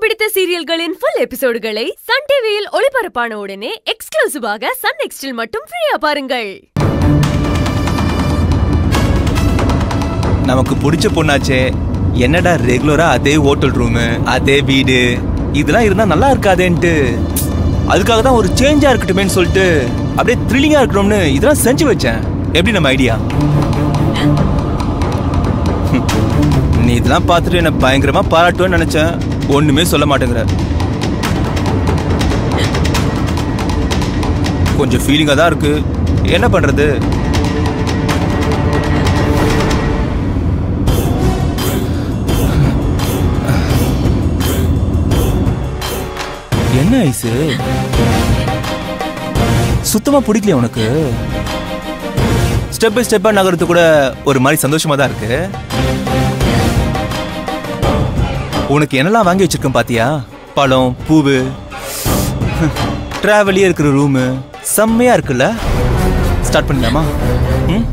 பிடித்த சீரியல்களின் full எபிசோடுகளை Sun டிவியில் ஒளிபரப்பான உடனே எக்ஸ்க்ளூசிவாக சன் நெக்ஸ்டில் மட்டும் ஃப்ரீயா பாருங்கள் நமக்கு பிடிச்ச பொண்ணாச்சே என்னடா ரெகுலரா அதே ஹோட்டல் ரூமு அதே வீடு இதெல்லாம் இருந்தா நல்லா இருக்காதேன்ட்டு அதுக்காக தான் ஒரு சேஞ்சா இருக்கட்டுமேன்னு சொல்லிட்டு அப்படியே த்ரில்லிங்கா இருக்கணும்னு இதெல்லாம் செஞ்சு வச்சேன் எப்படி நம்ம ஐடியா நீ இதெல்லாம் பார்த்துட்டு என்ன பயங்கரமா பாராட்டுவேன்னு நினைச்சேன் ஒண்ணுமே சொல்ல மாட்டேங்கிற கொஞ்சம் ஃபீலிங்கா தான் இருக்கு என்ன பண்றது என்ன ஐசு சுத்தமா பிடிக்கலையா உனக்கு ஸ்டெப் பை ஸ்டெப்பா நகர்றது கூட ஒரு மாதிரி சந்தோஷமா தான் இருக்கு உனக்கு என்னெல்லாம் வாங்கி வச்சிருக்கேன் பாத்தியா பழம் பூவு டிராவலியே இருக்கிற ரூமு செம்மையா இருக்குல்ல ஸ்டார்ட் பண்ணலாமா ம்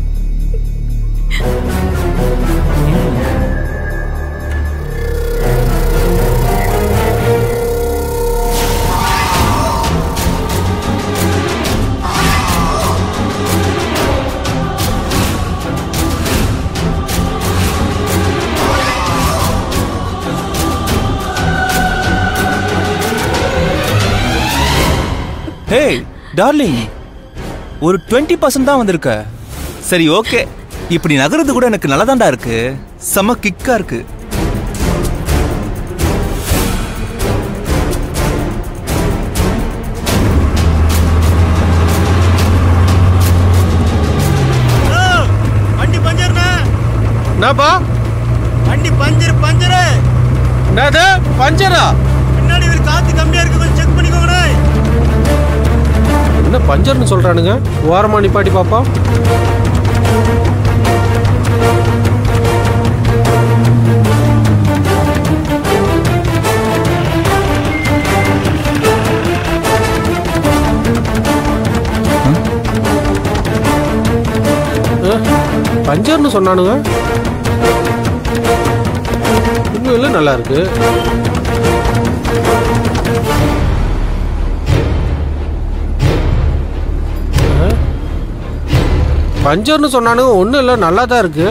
ஹே டார்லிங் ஒரு டுவெண்ட்டி பர்சன்ட் தான் வந்திருக்க சரி ஓகே இப்படி நகர்றது கூட எனக்கு நல்லதாண்டா இருக்கு செம கிக்கா இருக்கு வண்டி பஞ்சர்ண்ணா என்னப்பா வண்டி பஞ்சர் பஞ்சரு என்னது பஞ்சரா பின்னாடி ஒரு காத்து கம்மியா இருக்கு கொஞ்சம் செக் பண்ணிக்கோங்கண்ணே என்ன பஞ்சர்னு சொல்றானுங்க ஓரமா நிப்பாட்டி பாப்பா அஹ், பஞ்சர்னு சொன்னானுங்க உண்மையில நல்லா இருக்கு பஞ்சர்னு சொன்னானுங்க ஒன்றும் இல்லை நல்லா தான் இருக்கு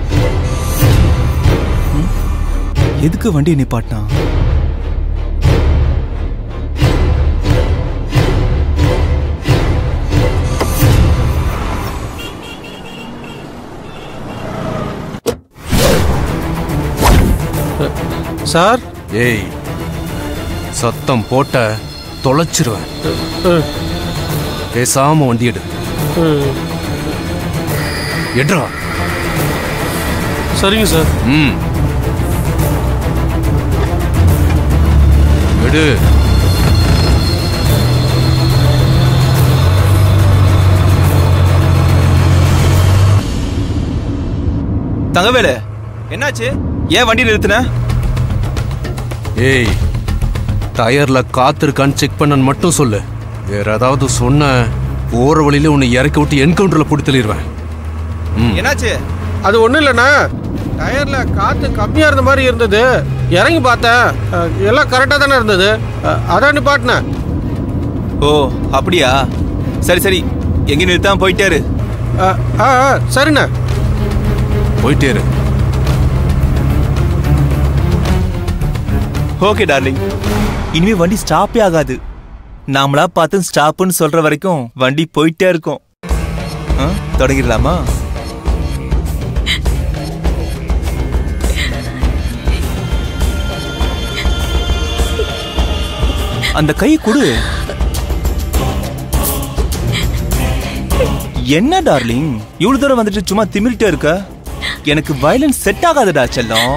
எதுக்கு வண்டி நிப்பாட்டினான் சார் ஏய் சத்தம் போட்ட தொலைச்சிருவேன் அஹ், பேசாம வண்டி எடு அஹ், எடுறா சரிங்க சார் ம் எடு தங்கவேலு என்னாச்சு ஏன் வண்டி நிறுத்தின ஏய் டயர்ல காத்து இருக்கான்னு செக் பண்ணன்னு மட்டும் சொல்லு வேற ஏதாவது சொன்ன போற வழியில உன்னை இறக்கி விட்டு என்கவுண்டர்ல போட்டு தள்ளிடுவேன் ம் என்னாச்சு அது ஒன்றும் இல்லைண்ணா டயரில் காற்று கம்மியாக இருந்த மாதிரி இருந்தது இறங்கி பார்த்தேன் அஹ், எல்லாம் கரெக்டாக தானே இருந்தது அஹ், அதான் நிப்பாட்டினேன் ஓ அப்படியா சரி சரி எங்க நிறுத்தாம போயிட்டே இரு அஹ், ஆ ஆ சரிண்ணே போயிட்டே இரு ஓகே டார்லிங் இனிமே வண்டி ஸ்டாப்பே ஆகாது நாமளா பார்த்து ஸ்டாப்புன்னு சொல்ற வரைக்கும் வண்டி போயிட்டே இருக்கும் ஆ, தொடங்கிடலாமா அந்த கை கொடு என்ன டார்லிங் இவ்வளவு தூரம் வந்துட்டு சும்மா திமிரிட்டே இருக்க எனக்கு வயலன்ஸ் செட் ஆகாதுடா செல்லம்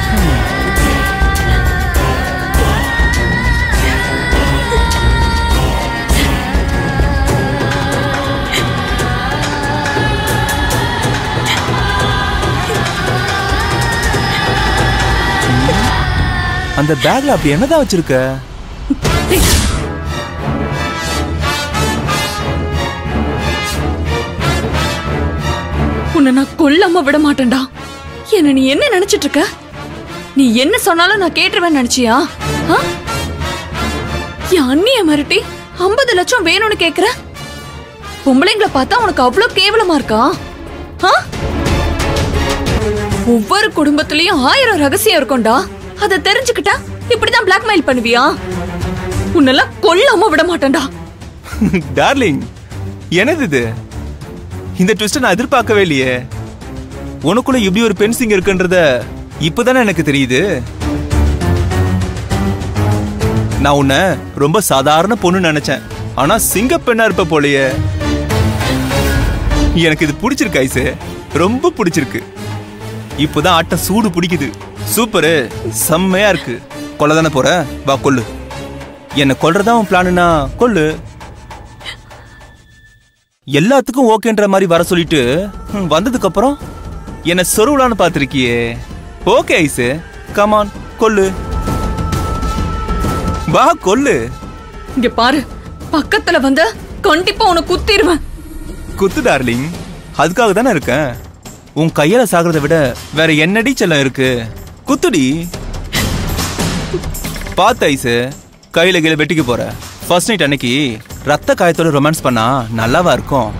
அந்த பேக்ல அப்படி என்னதான் வச்சிருக்க உன்னை நான் கொல்லாம விட மாட்டேன்டா என்ன நீ என்ன நினைச்சிட்டு இருக்க நீ என்ன சொன்னாலும் நான் கேட்டுருவேன் நினைச்சியா ஆ? என் அண்ணிய மிரட்டி ஐம்பது லட்சம் வேணும்னு கேக்குற பொம்பளைங்களை பார்த்தா உனக்கு அவ்வளவு கேவலமா இருக்கா ஆ? ஒவ்வொரு குடும்பத்திலயும் ஆயிரம் ரகசியம் இருக்கும்டா அதை தெரிஞ்சுக்கிட்டா இப்படிதான் பிளாக்மெயில் பண்ணுவியா உன்னெல்லாம் கொல்லாம விட மாட்டேன்டா டார்லிங் என்னது இது இந்த ட்விஸ்ட் நான் எதிர்பார்க்கவே இல்லையே உனக்குள்ள இப்படி ஒரு பெண் சிங்க இருக்குன்றத இப்பதானே எனக்கு தெரியுது நான் உன்னை ரொம்ப சாதாரண பொண்ணு நினைச்சேன் ஆனா சிங்க பெண்ணா இருப்ப போலயே எனக்கு இது பிடிச்சிருக்கு ஐசு ரொம்ப பிடிச்சிருக்கு இப்போதான் ஆட்டம் சூடு பிடிக்குது சூப்பரு செம்மையா இருக்கு கொல்ல தானே போற வா கொல்லு என்ன கொல்றதா உன் பிளானுனா கொல்லு எல்லாத்துக்கும் ஓகேன்ற மாதிரி வர சொல்லிட்டு ஹம், வந்ததுக்கு அப்புறம் என்ன சொருவலான்னு பார்த்திருக்கியே ஓகே ஐசு கமான் கொல்லு வா கொல்லு இங்க பாரு பக்கத்துல வந்த கண்டிப்பா உன்னை குத்திடுவேன் குத்து டார்லிங் அதுக்காக தானே இருக்கேன் உன் கையால சாகிறத விட வேற என்னடி செல்லம் இருக்கு குத்துடி பார்த்த ஐசு கையில கையில வெட்டிக்க போற ஃபர்ஸ்ட் நைட் அன்னைக்கு ரத்த காயத்தோட ரொமான்ஸ் பண்ணா நல்லாவா இருக்கும்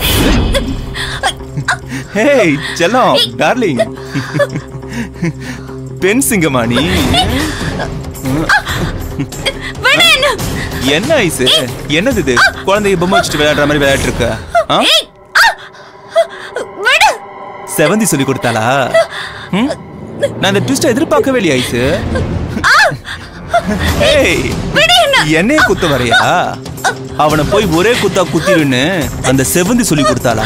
ஹேய் செல்லம் டார்லிங் பெண் சிங்கமா நீ விடு என்ன என்ன ஐசு என்னது இது குழந்தைய பொம்மை வச்சுட்டு விளையாடுற மாதிரி விளையாட்டு இருக்க ஆ? விடு செவந்தி சொல்லி கொடுத்தாளா ம்? நான் இந்த ட்விஸ்ட எதிர்பார்க்கவே இல்லையா ஐசு ஏய் என்னைய குத்த வரையா அவனை போய் ஒரே குத்தா குத்திடுன்னு அந்த செவந்தி சொல்லி கொடுத்தாளா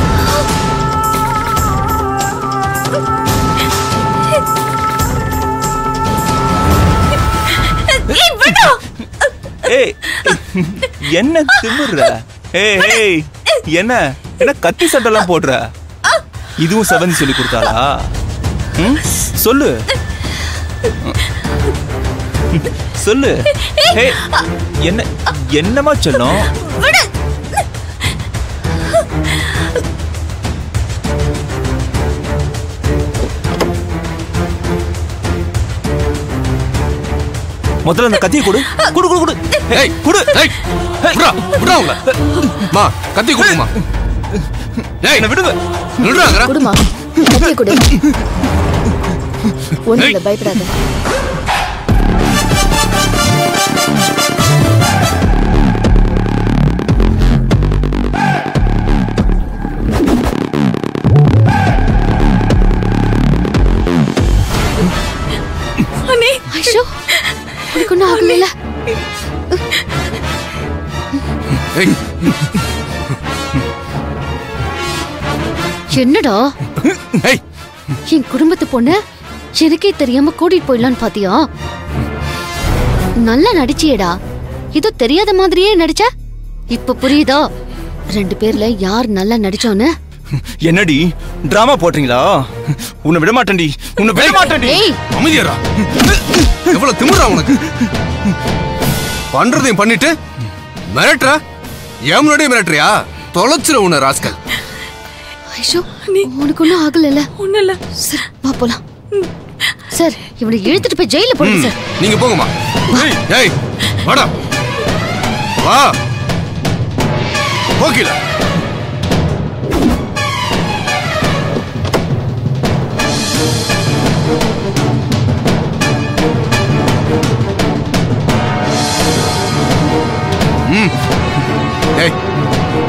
ஏய் என்ன திமிர்ற ஏய் ஏய் என்ன என்ன கத்தி சட்டெல்லாம் போடுற இதுவும் செவந்தி சொல்லி கொடுத்தாளா ம்? சொல்லு சொல்லு ஏய், என்ன என்னமா சொல்லும் முதல்ல அந்த கத்தியை கொடு குடு குடு குடு ஏய் குடு ஏய் விட்றா விட்றா உங்களை மா கத்தி கொடுக்குமா ஏய் என்ன விடுங்க விடுறாங்கடா குடுமா கத்திய கொடு ஒண்ணு இல்ல பயப்படாத அண்ணே ஐஷோ உனக்கு ஒன்றும் ஆகல ஏய் என்னடா ஏய் என் குடும்பத்து பொண்ணு எனக்கே தெரியாம கூட்டிட்டு போயிடலான்னு பாத்தியா நல்லா நடிச்சியேடா ஏதோ தெரியாத மாதிரியே நடிச்ச இப்ப புரியுதா ரெண்டு பேர்ல யார் நல்லா நடிச்சோன்னு என்னடி டிராமா போடுறீங்களா உன்னை விட மாட்டேன்டி உன்னை விட மாட்டேன்டி ஏய் அமைதியாரா எவ்வளவு திமிரா உனக்கு பண்றதையும் பண்ணிட்டு மிரட்டுற என் முன்னாடியே மிரட்டுறியா தொலைச்சிட உன்னை ராஸ்கல் ஐஷோ உனக்கு ஒன்றும் ஆகல ஒண்ணு இல்ல சார் வா போலாம் சார் இவனை இழுத்துட்டு போய் ஜெயில போடுங்க சார் நீங்க போங்கம்மா ஏய் வாடா வா போக்கில ம் ஏய்